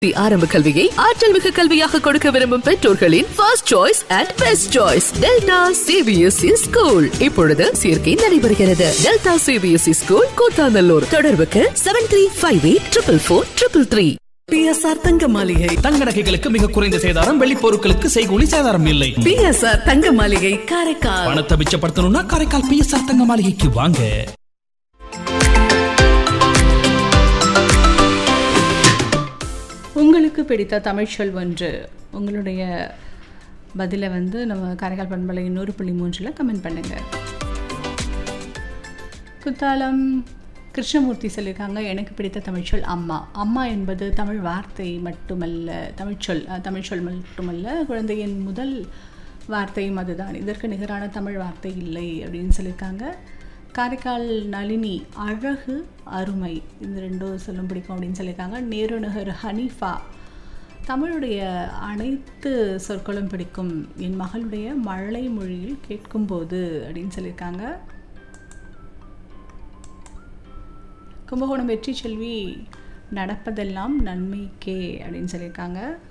ஆரம்ப கல்வியை ஆற்றல் மிகு கல்வியாக கொடுக்க விரும்பும் பெற்றோர்களின் first choice and best choice Delta CBSE school இப்பொழுது சேர்க்கை நடைபெறுகிறது டெல்டா சிபிஎஸ்இ ஸ்கூல் கூத்தாநல்லூர் தொடர்புக்கு seven three five eight triple four triple three PSR தங்க மாளிகை தங்க நகைகளுக்கு மிக குறைந்த சேதாரம் வெள்ளி பொருட்களுக்கு செய்கூலி சேதாரம் இல்லை பிஎஸ்ஆர் தங்க மாளிகை காரைக்கால் பணத்தை மிச்சப்படுத்தணும்னா காரைக்கால் பிஎஸ்ஆர் தங்க மாளிகைக்கு வாங்க உங்களுக்கு பிடித்த தமிழ்ச்சொல் ஒன்று உங்களுடைய பதிலை வந்து நம்ம காரைக்கால் பண்பலை நூறு புள்ளி மூன்றில் கமெண்ட் பண்ணுங்கள் குத்தாலம் கிருஷ்ணமூர்த்தி சொல்லியிருக்காங்க எனக்கு பிடித்த தமிழ்ச்சொல் அம்மா அம்மா என்பது தமிழ் வார்த்தை மட்டுமல்ல தமிழ்ச்சொல் அஹ், தமிழ்ச்சொல் மட்டுமல்ல குழந்தையின் முதல் வார்த்தையும் அதுதான் இதற்கு நிகரான தமிழ் வார்த்தை இல்லை அப்படின்னு சொல்லியிருக்காங்க காரைக்கால் நளினி அழகு அருமை இந்த ரெண்டும் சொல்லும் பிடிக்கும் அப்படின்னு சொல்லியிருக்காங்க நேருநகர் ஹனீஃபா தமிழுடைய அனைத்து சொற்களும் பிடிக்கும் என் மகளுடைய மழலை மொழியில் கேட்கும்போது அப்படின்னு சொல்லியிருக்காங்க கும்பகோணம் வெற்றி செல்வி நடப்பதெல்லாம் நன்மைக்கே அப்படின்னு சொல்லியிருக்காங்க